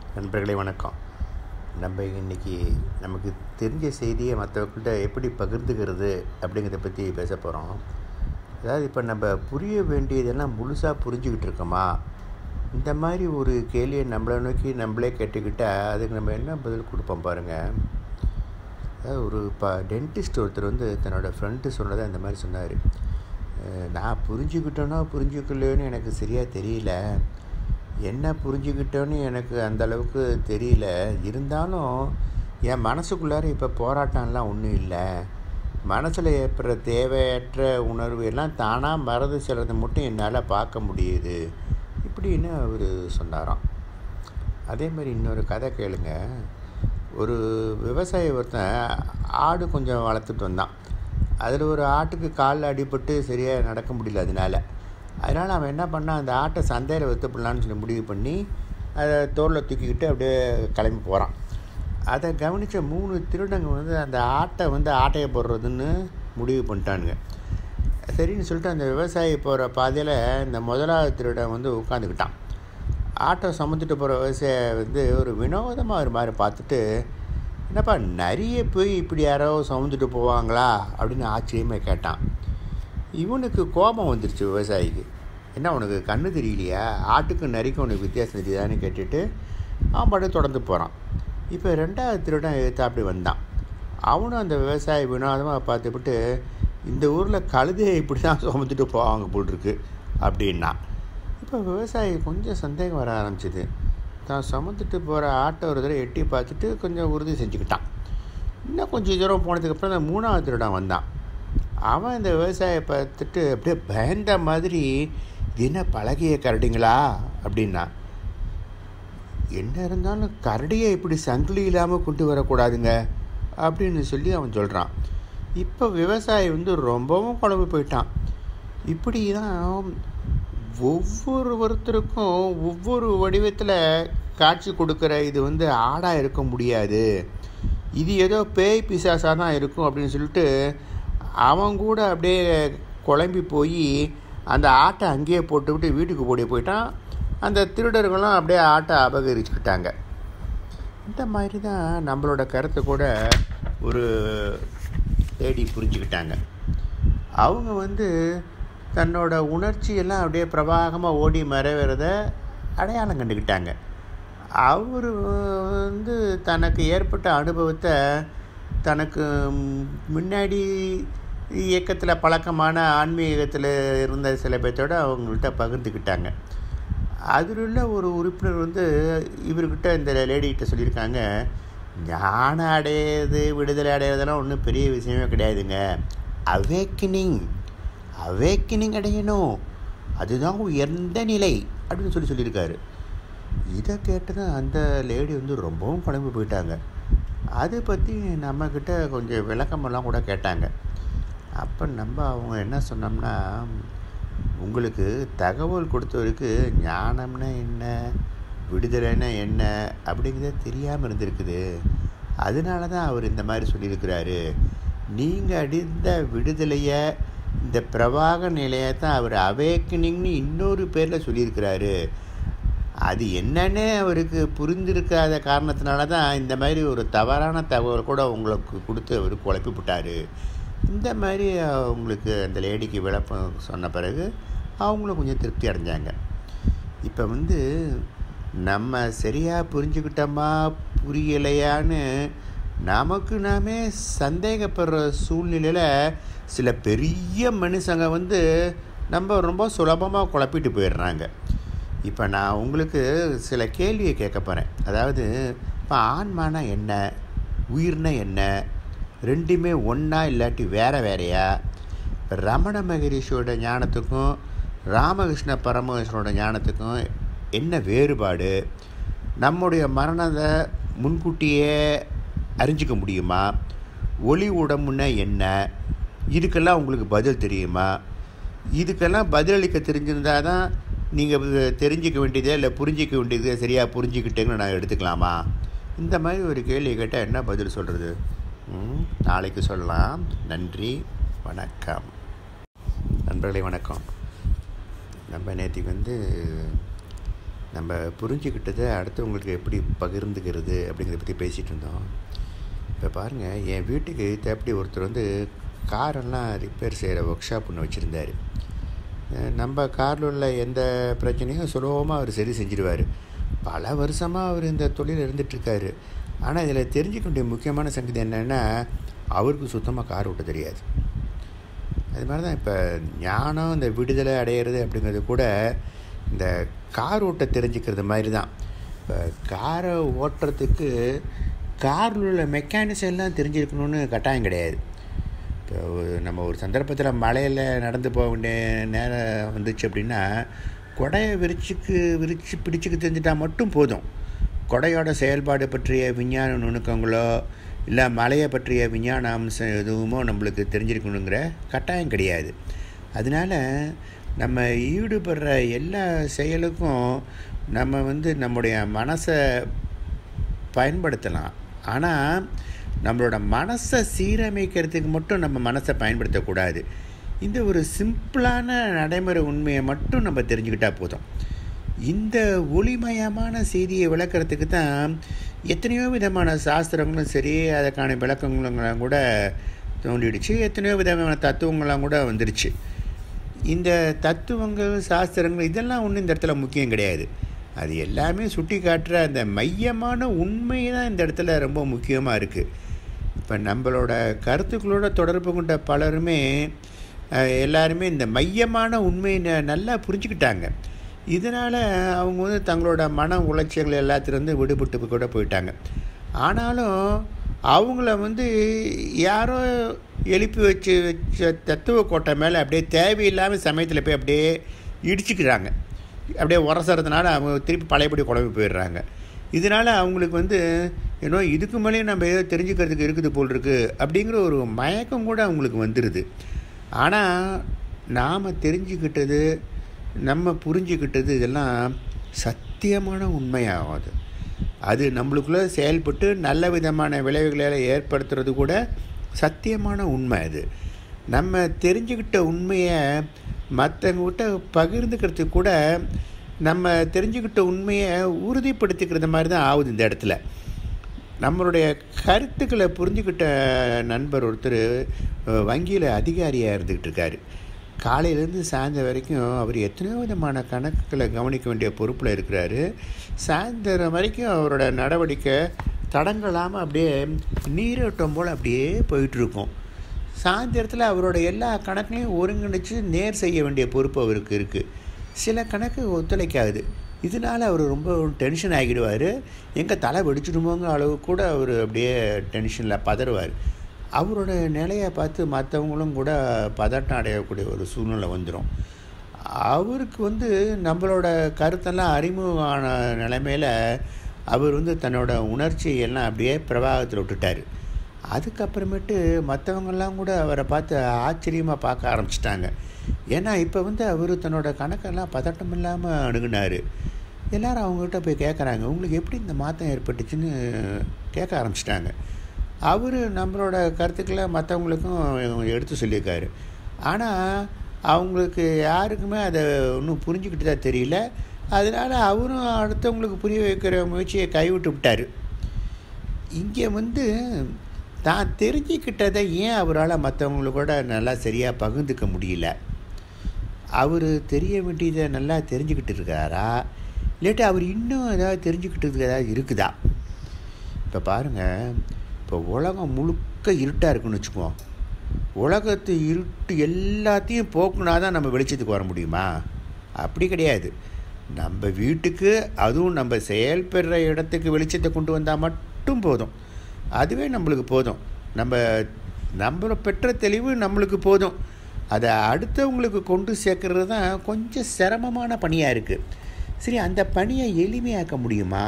நண்பர்களே வணக்கம் நம்ம இன்றைக்கி நமக்கு தெரிஞ்ச செய்தியை மற்றவங்கள்ட்ட எப்படி பகிர்ந்துக்கிறது அப்படிங்கிறத பற்றி பேச போகிறோம் அதாவது இப்போ நம்ம புரிய வேண்டியதெல்லாம் முழுசாக புரிஞ்சுக்கிட்டு இருக்கோமா இந்த மாதிரி ஒரு கேள்வியை நம்மளை நோக்கி நம்மளே கேட்டுக்கிட்டால் அதுக்கு நம்ம என்ன பதில் கொடுப்போம் பாருங்கள் அதாவது ஒரு இப்போ டென்டிஸ்ட் ஒருத்தர் வந்து தன்னோட ஃப்ரெண்டு சொன்னதை அந்த மாதிரி சொன்னார் நான் புரிஞ்சுக்கிட்டேனோ புரிஞ்சுக்கலையோன்னு எனக்கு சரியாக தெரியல என்ன புரிஞ்சுக்கிட்டோன்னு எனக்கு அந்த அளவுக்கு தெரியல இருந்தாலும் என் மனசுக்குள்ளார இப்போ போராட்டம்லாம் ஒன்றும் இல்லை மனசில் ஏற்படுற தேவையற்ற உணர்வு எல்லாம் தானாக மறந்து செல்றதை மட்டும் என்னால் பார்க்க முடியுது இப்படின்னு அவர் சொன்னாராம் அதே மாதிரி இன்னொரு கதை கேளுங்க ஒரு விவசாயி ஒருத்தன் ஆடு கொஞ்சம் வளர்த்துட்டு வந்தான் அதில் ஒரு ஆட்டுக்கு காலில் அடிபட்டு சரியாக நடக்க முடியல அதனால அதனால் அவன் என்ன பண்ணான் அந்த ஆட்டை சந்தையில் விற்றுப்படலான்னு சொல்லி முடிவு பண்ணி அதை தோளில் தூக்கிக்கிட்டு அப்படியே கிளம்பி போகிறான் அதை கவனித்த மூணு திருடங்க வந்து அந்த ஆட்டை வந்து ஆட்டையை போடுறதுன்னு முடிவு பண்ணிட்டானுங்க சரின்னு சொல்லிட்டு அந்த விவசாயி போகிற பாதையில் இந்த முதலாவது திருடன் வந்து உட்காந்துக்கிட்டான் ஆட்டோ சுமந்துட்டு போகிற விவசாய வந்து ஒரு வினோதமாக ஒரு மாதிரி பார்த்துட்டு என்னப்பா நிறைய போய் இப்படி யாரோ சுமந்துட்டு போவாங்களா அப்படின்னு ஆச்சரியமாக கேட்டான் இவனுக்கு கோபம் வந்துருச்சு விவசாயிக்கு என்ன உனக்கு கண்ணு தெரியலையா ஆட்டுக்கு நரிக்கும் உனக்கு வித்தியாசம் தெரியுதான்னு கேட்டுட்டு அவன் பாட்டு தொடர்ந்து போகிறான் இப்போ ரெண்டாவது திருடன் எடுத்து அப்படி வந்தான் அவனும் அந்த விவசாயி வினோதமாக பார்த்துவிட்டு இந்த ஊரில் கழுதையை இப்படி தான் சுமந்துட்டு போவாங்க போட்டிருக்கு அப்படின்னா இப்போ விவசாயி கொஞ்சம் சந்தேகம் வர ஆரம்பிச்சிது தான் சுமந்துட்டு போகிற ஆட்டோ ஒரு தடவை எட்டி பார்த்துட்டு கொஞ்சம் உறுதி செஞ்சுக்கிட்டான் இன்னும் கொஞ்சம் தூரம் போனதுக்கப்புறம் அந்த மூணாவது திருடன் வந்தான் அவன் இந்த விவசாயியை பார்த்துட்டு அப்படியே பயந்த மாதிரி இது என்ன பழகிய கரடிங்களா அப்படின்னா என்ன இருந்தாலும் கரடியை இப்படி சங்கிலி இல்லாமல் கொண்டு வரக்கூடாதுங்க அப்படின்னு சொல்லி அவன் சொல்கிறான் இப்போ விவசாயி வந்து ரொம்பவும் குழம்பு போயிட்டான் இப்படி தான் ஒவ்வொரு ஒருத்தருக்கும் ஒவ்வொரு வடிவத்தில் காட்சி கொடுக்குற இது வந்து ஆடாக இருக்க முடியாது இது ஏதோ பேய் பிசாசாக தான் இருக்கும் அப்படின்னு சொல்லிட்டு அவன் கூட அப்படியே குழம்பி போய் அந்த ஆட்டை அங்கேயே போட்டுவிட்டு வீட்டுக்கு ஓடி போயிட்டான் அந்த திருடர்களும் அப்படியே ஆட்டை அபகரிச்சுக்கிட்டாங்க இந்த மாதிரி தான் நம்மளோட கருத்தை கூட ஒரு தேடி புரிஞ்சுக்கிட்டாங்க அவங்க வந்து தன்னோட உணர்ச்சியெல்லாம் அப்படியே பிரவாகமாக ஓடி மறைவறத அடையாளம் கண்டுக்கிட்டாங்க அவர் வந்து தனக்கு ஏற்பட்ட அனுபவத்தை தனக்கு முன்னாடி இயக்கத்தில் பழக்கமான ஆன்மீகத்தில் இருந்த சில பேர்த்தோடு அவங்கள்ட்ட பகிர்ந்துக்கிட்டாங்க அதில் உள்ள ஒரு உறுப்பினர் வந்து இவர்கிட்ட இந்த லேடிகிட்ட சொல்லியிருக்காங்க ஞானம் அடையிறது விடுதலை அடையிறதெல்லாம் ஒன்றும் பெரிய விஷயமே கிடையாதுங்க அவேக்கினிங் அவேக்கினிங் அடையணும் அதுதான் உயர்ந்த நிலை அப்படின்னு சொல்லி சொல்லியிருக்காரு இதை கேட்டதும் அந்த லேடி வந்து ரொம்பவும் குழம்பு போயிட்டாங்க அதை பற்றி நம்மக்கிட்ட கொஞ்சம் விளக்கமெல்லாம் கூட கேட்டாங்க அப்போ நம்ம அவங்க என்ன சொன்னோம்னா உங்களுக்கு தகவல் கொடுத்தவருக்கு ஞானம்னா என்ன விடுதலைன்னா என்ன அப்படிங்கிறத தெரியாமல் இருந்திருக்குது அதனால தான் அவர் இந்த மாதிரி சொல்லியிருக்கிறாரு நீங்கள் அடிந்த விடுதலையை இந்த பிரவாக நிலையை தான் அவர் அவேக்கனிங்னு இன்னொரு பேரில் சொல்லியிருக்கிறாரு அது என்னன்னு அவருக்கு புரிந்திருக்காத காரணத்தினால தான் இந்த மாதிரி ஒரு தவறான தகவல் கூட உங்களுக்கு கொடுத்து அவர் குழப்பி விட்டார் இந்த மாதிரி அவங்களுக்கு அந்த லேடிக்கு விளப்பம் சொன்ன பிறகு அவங்களும் கொஞ்சம் திருப்தி அடைஞ்சாங்க இப்போ வந்து நம்ம சரியாக புரிஞ்சுக்கிட்டோமா புரியலையான்னு நமக்கு நாமே சந்தேகப்படுற சூழ்நிலையில் சில பெரிய மனுஷங்க வந்து நம்ம ரொம்ப சுலபமாக குழப்பிட்டு போயிடுறாங்க இப்போ நான் உங்களுக்கு சில கேள்வியை கேட்க போகிறேன் அதாவது இப்போ ஆன்மானா என்ன உயிர்னா என்ன ரெண்டுமே ஒன்றா இல்லாட்டி வேற வேறையா இப்போ ரமண மகரிஷியோட ஞானத்துக்கும் ராமகிருஷ்ண பரமகிருஷ்ணனோட ஞானத்துக்கும் என்ன வேறுபாடு நம்முடைய மரணத்தை முன்கூட்டியே அறிஞ்சிக்க முடியுமா ஒளி உடம்புன்னா என்ன இதுக்கெல்லாம் உங்களுக்கு பதில் தெரியுமா இதுக்கெல்லாம் பதிலளிக்க தெரிஞ்சிருந்தால் தான் நீங்கள் தெரிஞ்சிக்க வேண்டியதே இல்லை புரிஞ்சிக்க வேண்டியதே சரியாக புரிஞ்சிக்கிட்டேங்கன்னு நான் எடுத்துக்கலாமா இந்த மாதிரி ஒரு கேள்வி கேட்டால் என்ன பதில் சொல்கிறது நாளைக்கு சொல்லலாம் நன்றி வணக்கம் நண்பர்களே வணக்கம் நம்ம நேற்றுக்கு வந்து நம்ம புரிஞ்சுக்கிட்டதை அடுத்தவங்களுக்கு எப்படி பகிர்ந்துக்கிறது அப்படிங்கிறத பற்றி பேசிகிட்டு இருந்தோம் இப்போ பாருங்கள் என் வீட்டுக்கு தேப்படி ஒருத்தர் வந்து காரெல்லாம் ரிப்பேர் செய்கிற ஒர்க் ஷாப் ஒன்று வச்சுருந்தார் நம்ம காரில் உள்ள எந்த பிரச்சனையும் சுலபமாக அவர் சரி செஞ்சிடுவார் பல வருஷமாக அவர் இந்த தொழில் இருந்துகிட்ருக்காரு ஆனால் இதில் தெரிஞ்சுக்க வேண்டிய முக்கியமான சங்கதி என்னென்னா அவருக்கு சுத்தமாக கார் ஓட்ட தெரியாது அது மாதிரி தான் இப்போ ஞானம் இந்த விடுதலை அடையிறது அப்படிங்கிறது கூட இந்த கார் ஓட்ட தெரிஞ்சுக்கிறது மாதிரி தான் இப்போ காரை ஓட்டுறதுக்கு காரில் உள்ள மெக்கானிசம் எல்லாம் தெரிஞ்சிருக்கணும்னு கட்டாயம் கிடையாது இப்போ நம்ம ஒரு சந்தர்ப்பத்தில் மலையில் நடந்து போக வேண்டிய நேரம் வந்துச்சு அப்படின்னா கொடையை விரிச்சுக்கு விரித்து பிடிச்சிக்க தெரிஞ்சிட்டால் மட்டும் போதும் கொடையோட செயல்பாடு பற்றிய விஞ்ஞான நுணுக்கங்களோ இல்லை மலையை பற்றிய விஞ்ஞான அம்சம் எதுவுமோ நம்மளுக்கு தெரிஞ்சிருக்கணுங்கிற கட்டாயம் கிடையாது அதனால் நம்ம ஈடுபடுற எல்லா செயலுக்கும் நம்ம வந்து நம்முடைய மனசை பயன்படுத்தலாம் ஆனால் நம்மளோட மனசை சீரமைக்கிறதுக்கு மட்டும் நம்ம மனசை பயன்படுத்தக்கூடாது இந்த ஒரு சிம்பிளான நடைமுறை உண்மையை மட்டும் நம்ம தெரிஞ்சுக்கிட்டால் போதும் இந்த ஒளிமயமான செய்தியை விளக்கிறதுக்கு தான் எத்தனையோ விதமான சாஸ்திரங்களும் சரி அதற்கான விளக்கங்களும் கூட தோண்டிடுச்சு எத்தனையோ விதமான தத்துவங்கள்லாம் கூட வந்துடுச்சு இந்த தத்துவங்கள் சாஸ்திரங்கள் இதெல்லாம் ஒன்றும் இந்த இடத்துல முக்கியம் கிடையாது அது எல்லாமே சுட்டி காட்டுற அந்த மையமான உண்மை தான் இந்த இடத்துல ரொம்ப முக்கியமாக இருக்குது இப்போ நம்மளோட கருத்துக்களோட தொடர்பு கொண்ட பலருமே எல்லாருமே இந்த மையமான உண்மையை நல்லா புரிஞ்சுக்கிட்டாங்க இதனால் அவங்க வந்து தங்களோட மன உளைச்சல்கள் எல்லாத்துலேருந்து விடுபட்டு கூட போயிட்டாங்க ஆனாலும் அவங்கள வந்து யாரோ எழுப்பி வச்சு வச்ச தத்துவ கோட்டை மேலே அப்படியே தேவையில்லாமல் சமயத்தில் போய் அப்படியே இடிச்சுக்கிறாங்க அப்படியே உரசுறதுனால அவங்க திருப்பி பழையபடி குழம்பு போயிடுறாங்க இதனால் அவங்களுக்கு வந்து ஏன்னோ இதுக்கு மேலேயும் நம்ம ஏதோ தெரிஞ்சுக்கிறதுக்கு இருக்குது போல் இருக்குது அப்படிங்கிற ஒரு மயக்கம் கூட அவங்களுக்கு வந்துடுது ஆனால் நாம் தெரிஞ்சுக்கிட்டது நம்ம புரிஞ்சுக்கிட்டது இதெல்லாம் சத்தியமான உண்மையாகும் அது அது நம்மளுக்குள்ளே செயல்பட்டு நல்ல விதமான விளைவுகளை ஏற்படுத்துறது கூட சத்தியமான உண்மை அது நம்ம தெரிஞ்சுக்கிட்ட உண்மையை மற்றவங்ககிட்ட பகிர்ந்துக்கிறதுக்கு கூட நம்ம தெரிஞ்சுக்கிட்ட உண்மையை உறுதிப்படுத்திக்கிறது மாதிரி தான் ஆகுது இந்த இடத்துல நம்மளுடைய கருத்துக்களை புரிஞ்சுக்கிட்ட நண்பர் ஒருத்தர் வங்கியில் அதிகாரியாக இருந்துக்கிட்டு இருக்காரு காலையிலேருந்து சாயந்தரம் வரைக்கும் அவர் எத்தனையோ விதமான கணக்குகளை கவனிக்க வேண்டிய பொறுப்பில் இருக்கிறாரு சாயந்தரம் வரைக்கும் அவரோட நடவடிக்கை தடங்கலாமல் அப்படியே நீரோட்டம் போல் அப்படியே போயிட்டுருக்கும் சாயந்தரத்தில் அவரோட எல்லா கணக்குலையும் ஒருங்கிணைச்சு நேர் செய்ய வேண்டிய பொறுப்பு அவருக்கு இருக்குது சில கணக்கு ஒத்துழைக்காது இதனால் அவர் ரொம்ப டென்ஷன் ஆகிடுவார் எங்கே தலை வெடிச்சிடுமோங்கிற அளவு கூட அவர் அப்படியே டென்ஷனில் பதறுவார் அவரோட நிலையை பார்த்து மற்றவங்களும் கூட பதட்டம் அடையக்கூடிய ஒரு சூழ்நிலை வந்துடும் அவருக்கு வந்து நம்மளோட கருத்தெல்லாம் அறிமுகமான நிலைமையில் அவர் வந்து தன்னோட உணர்ச்சியெல்லாம் அப்படியே பிரவாகத்தில் விட்டுட்டார் அதுக்கப்புறமேட்டு மற்றவங்கெல்லாம் கூட அவரை பார்த்து ஆச்சரியமாக பார்க்க ஆரம்பிச்சிட்டாங்க ஏன்னா இப்போ வந்து அவர் தன்னோட கணக்கெல்லாம் பதட்டம் இல்லாமல் அணுகுனார் எல்லோரும் அவங்ககிட்ட போய் கேட்குறாங்க உங்களுக்கு எப்படி இந்த மாற்றம் ஏற்பட்டுச்சுன்னு கேட்க ஆரம்பிச்சிட்டாங்க அவர் நம்மளோட கருத்துக்களை மற்றவங்களுக்கும் எடுத்து சொல்லியிருக்காரு ஆனால் அவங்களுக்கு யாருக்குமே அதை இன்னும் புரிஞ்சுக்கிட்டு தான் தெரியல அதனால் அவரும் அடுத்தவங்களுக்கு புரிய வைக்கிற முயற்சியை கைவிட்டு விட்டார் இங்கே வந்து தான் தெரிஞ்சுக்கிட்டதை ஏன் அவரால் மற்றவங்களோட நல்லா சரியாக பகிர்ந்துக்க முடியல அவர் தெரிய வேண்டியதை நல்லா தெரிஞ்சுக்கிட்டு இருக்காரா இல்லாட்டி அவர் இன்னும் ஏதாவது தெரிஞ்சுக்கிட்டு ஏதாவது இருக்குதா இப்போ பாருங்கள் இப்போ உலகம் முழுக்க இருட்டாக இருக்குன்னு வச்சுக்குவோம் உலகத்து இருட்டு எல்லாத்தையும் போக்குனா தான் நம்ம வெளிச்சத்துக்கு வர முடியுமா அப்படி கிடையாது நம்ம வீட்டுக்கு அதுவும் நம்ம செயல்படுற இடத்துக்கு வெளிச்சத்தை கொண்டு வந்தால் மட்டும் போதும் அதுவே நம்மளுக்கு போதும் நம்ம நம்மளை பெற்ற தெளிவு நம்மளுக்கு போதும் அதை அடுத்தவங்களுக்கு கொண்டு சேர்க்கறது தான் கொஞ்சம் சிரமமான பணியாக இருக்குது சரி அந்த பணியை எளிமையாக்க முடியுமா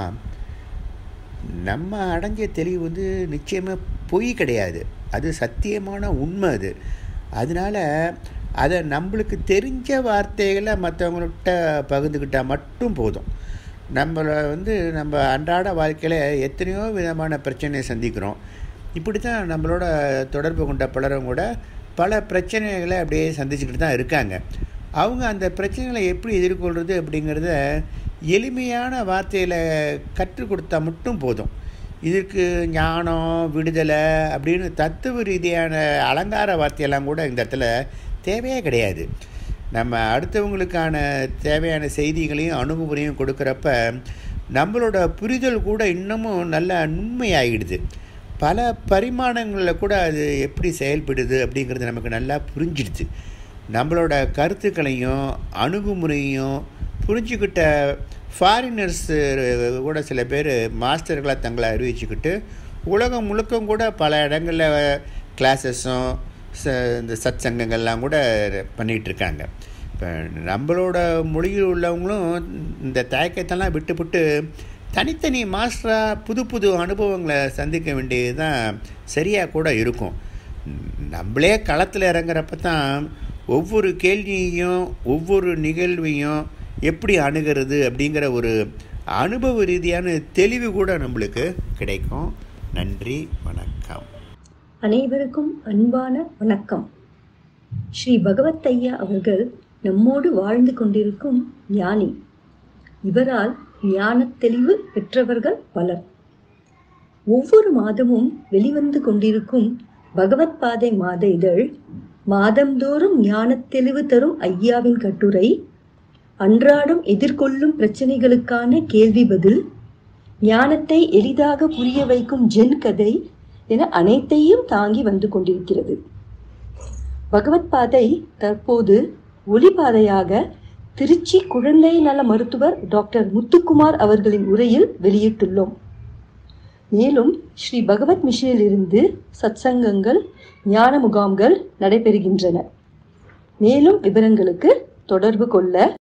நம்ம அடைஞ்ச தெளிவு வந்து நிச்சயமாக பொய் கிடையாது அது சத்தியமான உண்மை அது அதனால் அதை நம்மளுக்கு தெரிஞ்ச வார்த்தைகளை மற்றவங்கள்ட்ட பகிர்ந்துக்கிட்டால் மட்டும் போதும் நம்மளை வந்து நம்ம அன்றாட வாழ்க்கையில் எத்தனையோ விதமான பிரச்சனையை சந்திக்கிறோம் இப்படி தான் நம்மளோட தொடர்பு கொண்ட பலரும் கூட பல பிரச்சனைகளை அப்படியே சந்திச்சுக்கிட்டு தான் இருக்காங்க அவங்க அந்த பிரச்சனைகளை எப்படி எதிர்கொள்கிறது அப்படிங்கிறத எளிமையான வார்த்தையில் கற்றுக் கொடுத்தா மட்டும் போதும் இதுக்கு ஞானம் விடுதலை அப்படின்னு தத்துவ ரீதியான அலங்கார வார்த்தையெல்லாம் கூட இந்த இடத்துல தேவையே கிடையாது நம்ம அடுத்தவங்களுக்கான தேவையான செய்திகளையும் அணுகுமுறையும் கொடுக்குறப்ப நம்மளோட புரிதல் கூட இன்னமும் நல்ல நுண்மையாகிடுது பல பரிமாணங்களில் கூட அது எப்படி செயல்படுது அப்படிங்கிறது நமக்கு நல்லா புரிஞ்சிடுது நம்மளோட கருத்துக்களையும் அணுகுமுறையும் புரிஞ்சுக்கிட்ட ஃபாரினர்ஸ் கூட சில பேர் மாஸ்டர்களாக தங்களை அறிவிச்சுக்கிட்டு உலகம் முழுக்கம் கூட பல இடங்களில் கிளாஸஸும் ச இந்த சத் சங்கங்கள்லாம் கூட பண்ணிகிட்ருக்காங்க இப்போ நம்மளோட மொழியில் உள்ளவங்களும் இந்த தயக்கத்தெல்லாம் விட்டுவிட்டு தனித்தனி மாஸ்டராக புது புது அனுபவங்களை சந்திக்க வேண்டியது தான் சரியாக கூட இருக்கும் நம்மளே களத்தில் இறங்குறப்ப தான் ஒவ்வொரு கேள்வியையும் ஒவ்வொரு நிகழ்வையும் எப்படி அணுகிறது அப்படிங்கிற ஒரு அனுபவ ரீதியான தெளிவு கூட நம்மளுக்கு கிடைக்கும் நன்றி வணக்கம் அனைவருக்கும் அன்பான வணக்கம் ஸ்ரீ பகவத் ஐயா அவர்கள் நம்மோடு வாழ்ந்து கொண்டிருக்கும் ஞானி இவரால் ஞானத் தெளிவு பெற்றவர்கள் பலர் ஒவ்வொரு மாதமும் வெளிவந்து கொண்டிருக்கும் பகவத் பாதை மாத இதழ் மாதந்தோறும் ஞானத் தெளிவு தரும் ஐயாவின் கட்டுரை அன்றாடம் எதிர்கொள்ளும் பிரச்சனைகளுக்கான கேள்வி பதில் ஞானத்தை எளிதாக புரிய வைக்கும் ஜென் கதை என அனைத்தையும் தாங்கி வந்து கொண்டிருக்கிறது பகவத் பாதை தற்போது ஒளிபாதையாக திருச்சி குழந்தை நல மருத்துவர் டாக்டர் முத்துக்குமார் அவர்களின் உரையில் வெளியிட்டுள்ளோம் மேலும் ஸ்ரீ பகவத் மிஷனிலிருந்து சத்சங்கங்கள் ஞான முகாம்கள் நடைபெறுகின்றன மேலும் விவரங்களுக்கு தொடர்பு கொள்ள